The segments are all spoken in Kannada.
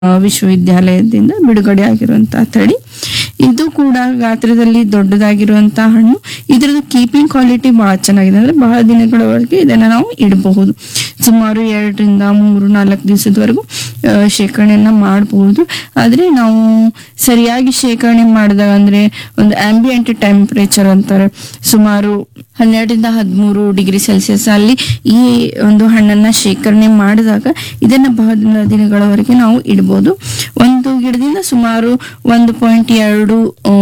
ಆ, ವಿಶ್ವವಿದ್ಯಾಲಯದಿಂದ ಬಿಡುಗಡೆ ಆಗಿರುವಂತಹ ತಳಿ ಇದು ಕೂಡ ಗಾತ್ರದಲ್ಲಿ ದೊಡ್ಡದಾಗಿರುವಂತಹ ಹಣ್ಣು ಇದರದ್ದು ಕೀಪಿಂಗ್ ಕ್ವಾಲಿಟಿ ಬಹಳ ಚೆನ್ನಾಗಿದೆ ಅಂದ್ರೆ ಬಹಳ ದಿನಗಳವರೆಗೆ ಇದನ್ನ ನಾವು ಇಡಬಹುದು ಸುಮಾರು ಎರಡರಿಂದ ಮೂರು ನಾಲ್ಕು ದಿವಸದವರೆಗೂ ಆ, ಶೇಖರಣೆಯನ್ನ ಮಾಡಬಹುದು ಆದ್ರೆ ನಾವು ಸರಿಯಾಗಿ ಶೇಖರಣೆ ಮಾಡಿದಾಗ ಅಂದ್ರೆ ಒಂದು ಆಂಬಿಯಂಟ್ ಟೆಂಪರೇಚರ್ ಅಂತಾರೆ ಸುಮಾರು ಹನ್ನೆರಡರಿಂದ ಹದಿಮೂರು ಡಿಗ್ರಿ ಸೆಲ್ಸಿಯಸ್ ಅಲ್ಲಿ ಈ ಒಂದು ಹಣ್ಣನ್ನ ಶೇಖರಣೆ ಮಾಡಿದಾಗ ಇದನ್ನ ಬಹಳ ದಿನ- ದಿನಗಳವರೆಗೆ ನಾವು ಇಡಬಹುದು ಒಂದು ಗಿಡದಿಂದ ಸುಮಾರು ಒಂದು ಪಾಯಿಂಟ್ ಎರಡು ಆ,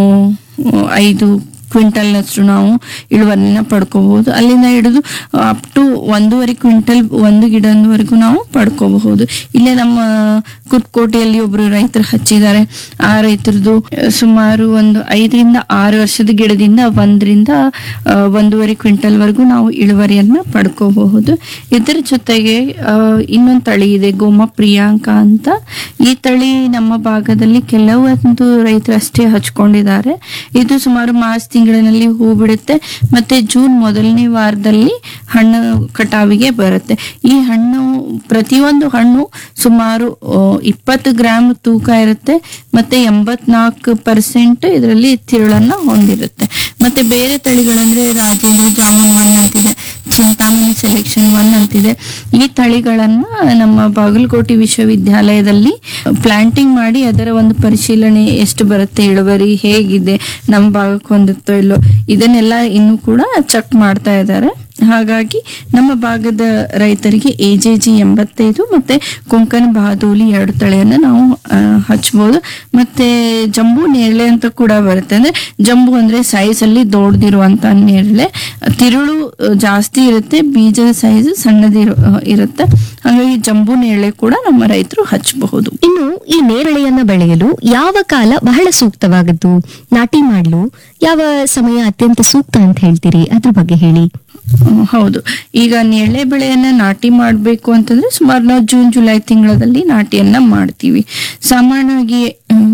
ಐದು ಕ್ವಿಂಟಲ್ನಷ್ಟು ನಾವು ಇಳುವರಿನ ಪಡ್ಕೋಬಹುದು ಅಲ್ಲಿಂದ ಹಿಡಿದು ಅಪ್ ಟು ಒಂದೂವರೆ ಕ್ವಿಂಟಲ್ ಒಂದು ಗಿಡದವರೆಗೂ ನಾವು ಪಡ್ಕೋಬಹುದು ಇಲ್ಲೇ ನಮ್ಮ ಕುರ್ಕೋಟೆಯಲ್ಲಿ ಒಬ್ರು ರೈತರು ಹಚ್ಚಿದ್ದಾರೆ ಆ ರೈತರದು ಸುಮಾರು ಒಂದು ಐದರಿಂದ ಆರು ವರ್ಷದ ಗಿಡದಿಂದ ಒಂದರಿಂದ ಆ, ಒಂದೂವರೆ ಕ್ವಿಂಟಲ್ ವರೆಗೂ ನಾವು ಇಳುವರಿಯನ್ನ ಪಡ್ಕೋಬಹುದು ಇದರ ಜೊತೆಗೆ ಆ, ಇನ್ನೊಂದು ತಳಿ ಇದೆ ಗೋಮ ಪ್ರಿಯಾಂಕ ಅಂತ ಈ ತಳಿ ನಮ್ಮ ಭಾಗದಲ್ಲಿ ಕೆಲವೊಂದು ರೈತರು ಅಷ್ಟೇ ಹಚ್ಕೊಂಡಿದ್ದಾರೆ ಇದು ಸುಮಾರು ಮಾರ್ಚ್ ತಿಂಗಳಿನಲ್ಲಿ ಹೂ ಬಿಡುತ್ತೆ ಮತ್ತೆ ಜೂನ್ ಮೊದಲನೇ ವಾರದಲ್ಲಿ ಹಣ್ಣು ಕಟಾವಿಗೆ ಬರುತ್ತೆ ಈ ಹಣ್ಣು ಪ್ರತಿಯೊಂದು ಹಣ್ಣು ಸುಮಾರು ಆ, ಇಪ್ಪತ್ತು ಗ್ರಾಮ್ ತೂಕ ಇರುತ್ತೆ ಮತ್ತೆ ಎಂಬತ್ನಾಲ್ಕು ಪರ್ಸೆಂಟ್ ಇದರಲ್ಲಿ ತಿರುಳನ್ನ ಹೊಂದಿರುತ್ತೆ ಮತ್ತೆ ಬೇರೆ ತಳಿಗಳಂದ್ರೆ ರಾಜೇಂದ್ರ ಜಾಮೂನ್ ಒನ್ ಅಂತಿದೆ ಚಿಂತಾಮಣಿ ಸೆಲೆಕ್ಷನ್ ಒನ್ ಅಂತಿದೆ ಈ ತಳಿಗಳನ್ನ ನಮ್ಮ ಬಾಗಲಕೋಟೆ ವಿಶ್ವವಿದ್ಯಾಲಯದಲ್ಲಿ ಪ್ಲಾಂಟಿಂಗ್ ಮಾಡಿ ಅದರ ಒಂದು ಪರಿಶೀಲನೆ ಎಷ್ಟು ಬರುತ್ತೆ ಇಳುವರಿ ಹೇಗಿದೆ ನಮ್ಮ ಭಾಗಕ್ಕೆ ಹೊಂದುತ್ತೋ ಇಲ್ಲೋ ಇದನ್ನೆಲ್ಲ ಇನ್ನು ಕೂಡ ಚೆಕ್ ಮಾಡ್ತಾ ಇದ್ದಾರೆ ಹಾಗಾಗಿ ನಮ್ಮ ಭಾಗದ ರೈತರಿಗೆ ಎ ಜೆ ಜಿ ಎಂಬತ್ತೈದು ಮತ್ತೆ ಕೊಂಕಣ ಬಹಾದೂಲಿ ಎರಡು ತಳಿಯನ್ನ ನಾವು ಆ, ಹಚ್ಬೋದು ಮತ್ತೆ ಜಂಬೂ ನೇರಳೆ ಅಂತ ಕೂಡ ಬರುತ್ತೆ ಅಂದ್ರೆ ಜಂಬೂ ಅಂದ್ರೆ ಸೈಜ್ ಅಲ್ಲಿ ದೊಡ್ಡದಿರುವಂತ ನೇರಳೆ ತಿರುಳು ಆ, ಜಾಸ್ತಿ ಇರುತ್ತೆ ಬೀಜದ ಸೈಜ್ ಸಣ್ಣದಿರು ಆ, ಇರುತ್ತೆ ಹಾಗಾಗಿ ಜಂಬೂ ನೇರಳೆ ಕೂಡ ನಮ್ಮ ರೈತರು ಹಚ್ಚಬಹುದು ಇನ್ನು ಈ ನೇರಳೆಯನ್ನ ಬೆಳೆಯಲು ಯಾವ ಕಾಲ ಬಹಳ ಸೂಕ್ತವಾಗದ್ದು ನಾಟಿ ಮಾಡಲು ಯಾವ ಸಮಯ ಅತ್ಯಂತ ಸೂಕ್ತ ಅಂತ ಹೇಳ್ತೀರಿ ಅದ್ರ ಬಗ್ಗೆ ಹೇಳಿ ಹ್ಮ್, ಹೌದು ಈಗ ನೇರಳೆ ಬೆಳೆಯನ್ನ ನಾಟಿ ಮಾಡಬೇಕು ಅಂತಂದ್ರೆ ಸುಮಾರು ನಾವು ಜೂನ್ ಜುಲೈ ತಿಂಗಳಲ್ಲಿ ನಾಟಿಯನ್ನ ಮಾಡ್ತೀವಿ ಸಾಮಾನ್ಯವಾಗಿ ಹ್ಮ್,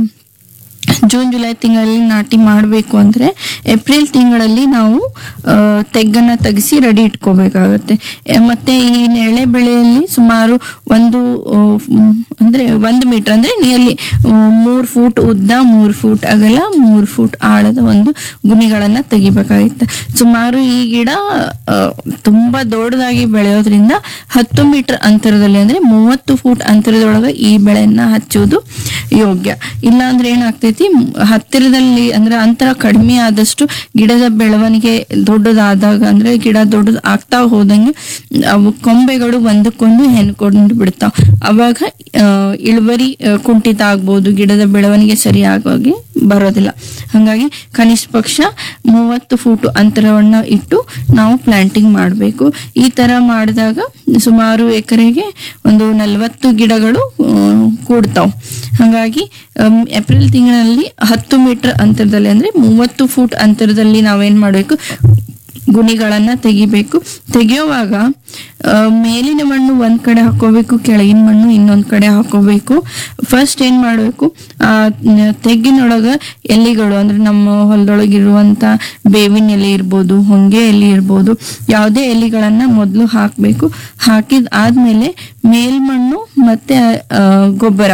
ಜೂನ್ ಜುಲೈ ತಿಂಗಳಲ್ಲಿ ನಾಟಿ ಮಾಡಬೇಕು ಅಂದ್ರೆ ಏಪ್ರಿಲ್ ತಿಂಗಳಲ್ಲಿ ನಾವು ಆ, ತೆಗ್ಗನ್ನ ತೆಗೆಸಿ ರೆಡಿ ಇಟ್ಕೋಬೇಕಾಗತ್ತೆ ಎ, ಮತ್ತೆ ಈ ನೇರಳೆ ಬೆಳೆಯಲ್ಲಿ ಸುಮಾರು ಒಂದು ಆ, ಮ್, ಅಂದ್ರೆ ಒಂದು ಮೀಟರ್ ಅಂದ್ರೆ ನಿಯರ್ಲಿ ಮೂರ್ ಫೂಟ್ ಉದ್ದ ಮೂರ್ ಫೂಟ್ ಅಗಲ ಮೂರ್ ಫೂಟ್ ಆಳದ ಒಂದು ಗುಣಿಗಳನ್ನ ತೆಗಿಬೇಕಾಗಿತ್ತು ಸುಮಾರು ಈ ಗಿಡ ಆ, ತುಂಬಾ ದೊಡ್ಡದಾಗಿ ಬೆಳೆಯೋದ್ರಿಂದ ಹತ್ತು ಮೀಟರ್ ಅಂತರದಲ್ಲಿ ಅಂದ್ರೆ ಮೂವತ್ತು ಫೂಟ್ ಅಂತರದೊಳಗೆ ಈ ಬೆಳೆಯನ್ನ ಹಚ್ಚುವುದು ಯೋಗ್ಯ ಇಲ್ಲ ಅಂದ್ರೆ ಏನಾಗ್ತೈತಿ ಮ್, ಹತ್ತಿರದಲ್ಲಿ ಅಂದ್ರೆ ಅಂತರ ಕಡಿಮೆ ಆದಷ್ಟು ಗಿಡದ ಬೆಳವಣಿಗೆ ದೊಡ್ಡದಾದಾಗ ಅಂದ್ರೆ ಗಿಡ ದೊಡ್ಡದು ಆಗ್ತಾ ಹೋದಂಗೆ ಅವು ಕೊಂಬೆಗಳು ಒಂದಕ್ಕೊಂದು ಹೆಣ್ಕೊಂಡು ಬಿಡ್ತಾವ ಅವಾಗ ಆ, ಇಳುವರಿ ಆ, ಕುಂಠಿತ ಆಗ್ಬೋದು ಗಿಡದ ಬೆಳವಣಿಗೆ ಸರಿಯಾಗಿ ಬರೋದಿಲ್ಲ ಹಾಗಾಗಿ ಕನಿಷ್ಠ ಪಕ್ಷ ಮೂವತ್ತು ಫೂಟ್ ಅಂತರವನ್ನ ಇಟ್ಟು ನಾವು ಪ್ಲಾಂಟಿಂಗ್ ಮಾಡಬೇಕು ಈ ತರ ಮಾಡಿದಾಗ ಸುಮಾರು ಎಕರೆಗೆ ಒಂದು ನಲವತ್ತು ಗಿಡಗಳು ಕೂಡ್ತಾವ್ ಹಾಗಾಗಿ ಅಮ್, ಏಪ್ರಿಲ್ ತಿಂಗಳಲ್ಲಿ ಹತ್ತು ಮೀಟರ್ ಅಂತರದಲ್ಲಿ ಅಂದ್ರೆ ಮೂವತ್ತು ಫೂಟ್ ಅಂತರದಲ್ಲಿ ನಾವೇನ್ ಮಾಡಬೇಕು ಗುಣಿಗಳನ್ನ ತೆಗಿಬೇಕು ತೆಗೆಯುವಾಗ ಆ, ಮೇಲಿನ ಮಣ್ಣು ಒಂದ್ ಕಡೆ ಹಾಕೋಬೇಕು ಕೆಳಗಿನ ಮಣ್ಣು ಇನ್ನೊಂದ್ ಕಡೆ ಹಾಕೋಬೇಕು ಫಸ್ಟ್ ಏನ್ ಮಾಡ್ಬೇಕು ಆ ನ- ತೆಗ್ಗಿನೊಳಗ ಎಲೆಗಳು ಅಂದ್ರೆ ನಮ್ಮ ಹೊಲದೊಳಗಿರುವಂತ ಬೇವಿನ ಎಲೆ ಇರ್ಬೋದು ಹೊಂಗೆ ಎಲೆ ಇರ್ಬೋದು ಯಾವುದೇ ಎಲೆಗಳನ್ನ ಮೊದಲು ಹಾಕ್ಬೇಕು ಹಾಕಿದ ಆದ್ಮೇಲೆ ಮೇಲ್ಮಣ್ಣು ಮತ್ತೆ ಆ, ಗೊಬ್ಬರ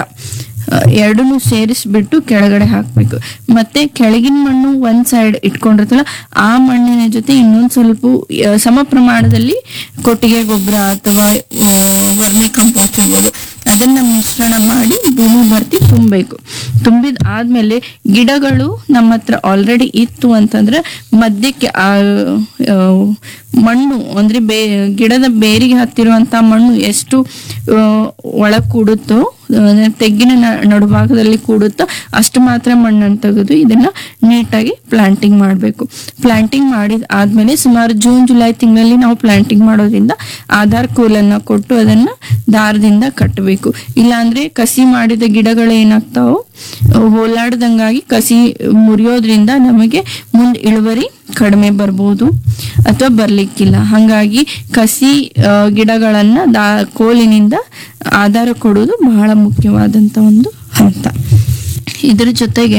ಎರಡನ್ನೂ ಸೇರಿಸ್ಬಿಟ್ಟು ಕೆಳಗಡೆ ಹಾಕ್ಬೇಕು ಮತ್ತೆ ಕೆಳಗಿನ ಮಣ್ಣು ಒಂದ್ ಸೈಡ್ ಇಟ್ಕೊಂಡಿರ್ತಲ್ಲ ಆ ಮಣ್ಣಿನ ಜೊತೆ ಇನ್ನೊಂದ್ ಸ್ವಲ್ಪ ಆ, ಸಮ ಪ್ರಮಾಣದಲ್ಲಿ ಕೊಟ್ಟಿಗೆ ಗೊಬ್ಬರ ಅಥವಾ ವರ್ಮಿ ಕಂಪೋಸ್ಟ್ ಇರ್ಬೋದು ಅದನ್ನ ಮಿಶ್ರಣ ಮಾಡಿ ಭೂಮಿ ಭರ್ತಿ ತುಂಬಬೇಕು ತುಂಬಿದ ಆದ್ಮೇಲೆ ಗಿಡಗಳು ನಮ್ಮ ಹತ್ರ ಆಲ್ರೆಡಿ ಇತ್ತು ಅಂತಂದ್ರೆ ಮಧ್ಯಕ್ಕೆ ಆ ಆ, ಮಣ್ಣು ಅಂದ್ರೆ ಬೇ ಗಿಡದ ಬೇರಿಗೆ ಹತ್ತಿರುವಂತ ಮಣ್ಣು ಎಷ್ಟು ಒಳಗ್ ಕೂಡುತ್ತೋ ಆ, ತೆಗ್ಗಿನ ನ- ನಡುಭಾಗದಲ್ಲಿ ಕೂಡುತ್ತೋ ಅಷ್ಟು ಮಾತ್ರ ಮಣ್ಣನ್ನು ತೆಗೆದು ಇದನ್ನ ನೀಟಾಗಿ ಪ್ಲಾಂಟಿಂಗ್ ಮಾಡಬೇಕು ಪ್ಲಾಂಟಿಂಗ್ ಮಾಡಿದ ಆದ್ಮೇಲೆ ಸುಮಾರು ಜೂನ್ ಜುಲೈ ತಿಂಗಳಲ್ಲಿ ನಾವು ಪ್ಲಾಂಟಿಂಗ್ ಮಾಡೋದ್ರಿಂದ ಆಧಾರ್ ಕೋಲನ್ನ ಕೊಟ್ಟು ಅದನ್ನ ದಾರದಿಂದ ಕಟ್ಟಬೇಕು ಇಲ್ಲಾಂದ್ರೆ ಕಸಿ ಮಾಡಿದ ಗಿಡಗಳು ಏನಾಗ್ತಾವೋ ಹೋಲಾಡ್ದಂಗಾಗಿ ಕಸಿ ಮುರಿಯೋದ್ರಿಂದ ನಮಗೆ ಮುಂದೆ ಇಳುವರಿ ಕಡಿಮೆ ಬರ್ಬೋದು ಅಥವಾ ಬರ್ಲಿಕ್ಕಿಲ್ಲ ಹಾಗಾಗಿ ಕಸಿ ಆ, ಗಿಡಗಳನ್ನ ದಾ ಕೋಲಿನಿಂದ ಆಧಾರ ಕೊಡೋದು ಬಹಳ ಮುಖ್ಯವಾದಂತ ಒಂದು ಹಂತ ಇದ್ರ ಜೊತೆಗೆ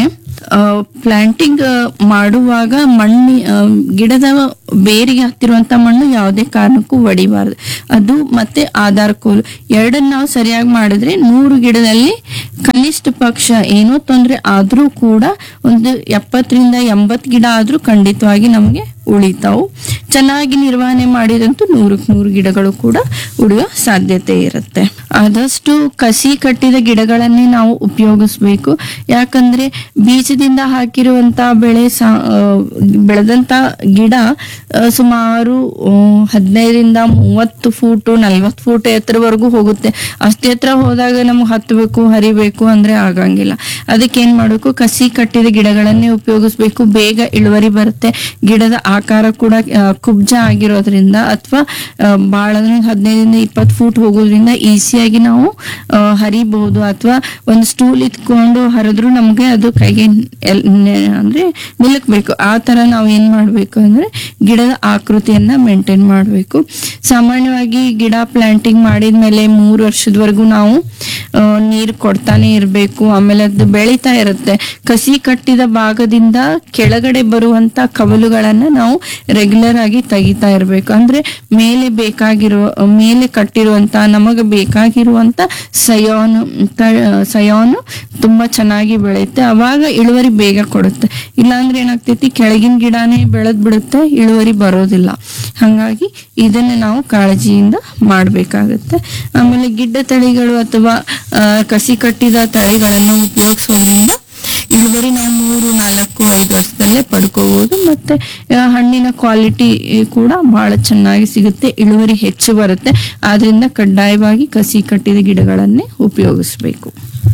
ಪ್ಲಾಂಟಿಂಗ್ ಮಾಡುವಾಗ ಮಣ್ಣಿ ಆ, ಗಿಡದ ಬೇರಿಗೆ ಹತ್ತಿರುವಂತ ಮಣ್ಣು ಯಾವುದೇ ಕಾರಣಕ್ಕೂ ಒಡಿಬಾರದು ಅದು ಮತ್ತೆ ಆಧಾರ್ ಕೋಲು ಎರಡನ್ನ ನಾವು ಸರಿಯಾಗಿ ಮಾಡಿದ್ರೆ ನೂರು ಗಿಡದಲ್ಲಿ ಕನಿಷ್ಠ ಪಕ್ಷ ಏನೋ ತೊಂದರೆ ಆದ್ರೂ ಕೂಡ ಒಂದು ಎಪ್ಪತ್ತರಿಂದ ಎಂಬತ್ತು ಗಿಡ ಆದ್ರೂ ಖಂಡಿತವಾಗಿ ನಮಗೆ ಉಳಿತಾವು ಚೆನ್ನಾಗಿ ನಿರ್ವಹಣೆ ಮಾಡಿದಂತೂ ನೂರಕ್ಕೆ ನೂರು ಗಿಡಗಳು ಕೂಡ ಉಳಿಯೋ ಸಾಧ್ಯತೆ ಇರುತ್ತೆ ಆದಷ್ಟು ಕಸಿ ಕಟ್ಟಿದ ಗಿಡಗಳನ್ನೇ ನಾವು ಉಪಯೋಗಿಸ್ಬೇಕು ಯಾಕಂದ್ರೆ ಬೀಜದಿಂದ ಹಾಕಿರುವಂತ ಬೆಳೆ ಸಾ ಆ, ಬೆಳೆದಂತ ಗಿಡ ಆ, ಸುಮಾರು ಆ, ಹದಿನೈದರಿಂದ ಮೂವತ್ತು ಫೂಟು ನಲ್ವತ್ತು ಫೂಟ್ ಎತ್ತರವರೆಗೂ ಹೋಗುತ್ತೆ ಅಷ್ಟೇ ಎತ್ತರ ಹೋದಾಗ ನಮ್ಗೆ ಹತ್ತಬೇಕು ಹರಿಬೇಕು ಅಂದ್ರೆ ಆಗಂಗಿಲ್ಲ ಅದಕ್ಕೆ ಏನ್ ಮಾಡಬೇಕು ಕಸಿ ಕಟ್ಟಿದ ಗಿಡಗಳನ್ನೇ ಉಪಯೋಗಿಸ್ಬೇಕು ಬೇಗ ಇಳುವರಿ ಬರುತ್ತೆ ಗಿಡದ ಆಕಾರ ಕೂಡ ಆ, ಕುಬ್ಜ ಆಗಿರೋದ್ರಿಂದ ಅಥವಾ ಬಹಳ ಅಂದ್ರೆ ಹದಿನೈದರಿಂದ ಇಪ್ಪತ್ತು ಫೂಟ್ ಹೋಗೋದ್ರಿಂದ ಈಸಿಯಾಗಿ ನಾವು ಆ, ಹರಿಬಹುದು ಅಥವಾ ಒಂದು ಸ್ಟೂಲ್ ಇಟ್ಕೊಂಡು ಹರಿದ್ರು ನಮ್ಗೆ ಅದು ಕೈಗೆ ಎಲ್- ನೆ- ಅಂದ್ರೆ ನಿಲ್ಲಕ್ಬೇಕು ಆ ತರ ನಾವು ಏನ್ ಮಾಡ್ಬೇಕು ಅಂದ್ರೆ ಗಿಡದ ಆಕೃತಿಯನ್ನ ಮೇಂಟೈನ್ ಮಾಡಬೇಕು ಸಾಮಾನ್ಯವಾಗಿ ಗಿಡ ಪ್ಲಾಂಟಿಂಗ್ ಮಾಡಿದ್ಮೇಲೆ ಮೂರು ವರ್ಷದವರೆಗೂ ನಾವು ಆ, ನೀರು ಕೊಡ್ತಾನೆ ಇರಬೇಕು ಆಮೇಲೆ ಅದು ಬೆಳೀತಾ ಇರುತ್ತೆ ಕಸಿ ಕಟ್ಟಿದ ಭಾಗದಿಂದ ಕೆಳಗಡೆ ಬರುವಂತ ಕವಲುಗಳನ್ನ ನಾವು ರೆಗ್ಯುಲರ್ ಆಗಿ ತೆಗಿತಾ ಇರಬೇಕು ಅಂದ್ರೆ ಮೇಲೆ ಬೇಕಾಗಿರುವ ಮೇಲೆ ಕಟ್ಟಿರುವಂತ ನಮಗೆ ಬೇಕಾಗಿರುವಂತ ಸಯೋನು ತ- ಸಯೋನು ತುಂಬಾ ಚೆನ್ನಾಗಿ ಬೆಳೆಯುತ್ತೆ ಅವಾಗ ಇಳುವರಿ ಬೇಗ ಕೊಡುತ್ತೆ ಇಲ್ಲಾಂದ್ರೆ ಏನಾಗ್ತೈತಿ ಕೆಳಗಿನ ಗಿಡನೇ ಬೆಳೆದ್ ಬಿಡುತ್ತೆ ಇಳುವರಿ ಬರೋದಿಲ್ಲ ಹಾಗಾಗಿ ಇದನ್ನ ನಾವು ಕಾಳಜಿಯಿಂದ ಮಾಡಬೇಕಾಗುತ್ತೆ ಆಮೇಲೆ ಗಿಡ್ಡ ತಳಿಗಳು ಅಥವಾ ಆ, ಕಸಿ ಕಟ್ಟಿದ ತಳಿಗಳನ್ನು ಉಪಯೋಗಿಸೋದ್ರಿಂದ ಇಳುವರಿ ನಾವು ಮೂರು ನಾಲ್ಕು ಐದು ವರ್ಷದಲ್ಲೇ ಪಡ್ಕೋಬಹುದು ಮತ್ತೆ ಆ, ಹಣ್ಣಿನ ಕ್ವಾಲಿಟಿ ಕೂಡ ಬಹಳ ಚೆನ್ನಾಗಿ ಸಿಗುತ್ತೆ ಇಳುವರಿ ಹೆಚ್ಚು ಬರುತ್ತೆ ಆದ್ರಿಂದ ಕಡ್ಡಾಯವಾಗಿ ಕಸಿ ಕಟ್ಟಿದ ಗಿಡಗಳನ್ನೇ ಉಪಯೋಗಿಸ್ಬೇಕು